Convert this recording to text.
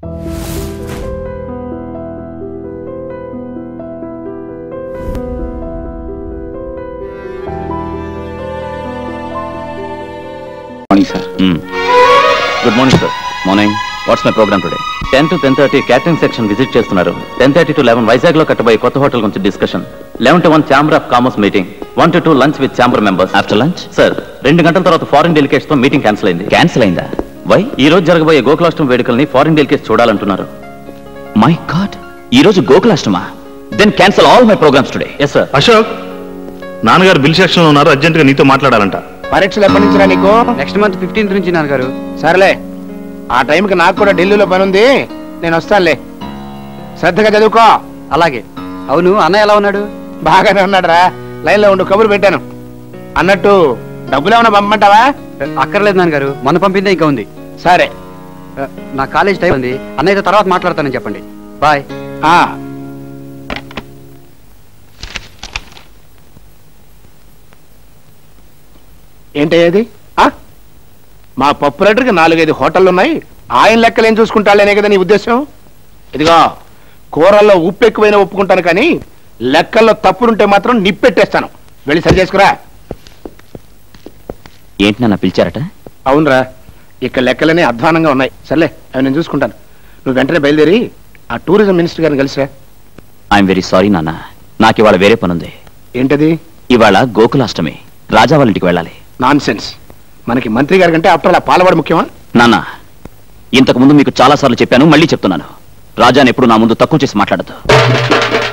Morning sir good morning sir morning what's my programme today ten to ten thirty catering section visit చేస్తున్నారు ten thirty to eleven Vizag లో కట్టబోయే కొత్త hotel గురించి discussion eleven to one chamber of commerce meeting one to two lunch with chamber members after lunch sir రెండు గంటల తర్వాత foreign delegates తో meeting cancel అయింది క్యాన్సిల్ అయిందా వై ఈ రోజు జరగబోయే గోకులాష్టమి వేడుకల్ని ఫారిన్ డెలికేట్స్ చూడాలంటున్నారు మై గాడ్ ఈ రోజు గోకులాష్టమా then cancel all my programmes today yes sir Ashok నాన్నగారు బిల్ సెక్షన్ లో ఉన్నారు అర్జెంట్ గా నీతో మాట్లాడాలంట పరీక్షలు ఎప్పటి నుంచి రా నీకు నెక్స్ట్ మంత్ ఫిఫ్టీన్త్ నుంచి నాన్నగారు సరేలే ఆ టైంకి నాకు కూడా ఢిల్లీలో పని ఉంది నేను వస్తానులే శ్రద్ధగా చదువుకో అలాగే అవును అన్నయ్య ఎలా ఉన్నాడు బాగానే ఉన్నాడురా లైన్లో ఉండు కబురు పెట్టాను అన్నట్టు డబ్బులు ఏమైనా పంపమంటావా అక్కర్లేదు నాన్నగారు మొన్న పంపిందే ఇంకా ఉంది సరే నా కాలేజ్ టైం ఉంది అన్నయ్యతో తర్వాత మాట్లాడతానని చెప్పండి బాయ్ ఆ ఏంటయ్యేది ఆ? మా పప్పు రేటర్కి నాలుగైదు హోటళ్ళు ఉన్నాయి ఆయన లెక్కలు ఏం చూసుకుంటాడేనే కదా నీ ఉద్దేశం ఇదిగో కూరల్లో ఉప్పు ఎక్కువైనా ఒప్పుకుంటాను కానీ లెక్కల్లో తప్పులుంటే మాత్రం నిప్పెట్టేస్తాను వెళ్ళి సరి చేసుకురా ఏంటి నన్ను పిలిచారట అవునరా ఇక్కడ లెక్కలనే అధ్వానంగా ఉన్నాయి సర్లే అవి నేను చూసుకుంటాను నువ్వు వెంటనే బయలుదేరి ఆ టూరిజం మినిస్టర్ గారిని కలిసిరా ఐఎమ్ వెరీ సారీ నాన్న నాకు ఇవాళ వేరే పనుంది ఏంటది ఇవాళ గోకులాష్టమి రాజా వాళ్ళ ఇంటికి వెళ్ళాలి నాన్ సెన్స్ మనకి మంత్రి గారి కంటే అప్పుడు అలా పాలవాడు ముఖ్యమా నాన్న ఇంతకు ముందు మీకు చాలా సార్లు చెప్పాను మళ్ళీ చెప్తున్నాను రాజాని ఎప్పుడు నా ముందు తక్కువ చేసి మాట్లాడద్దు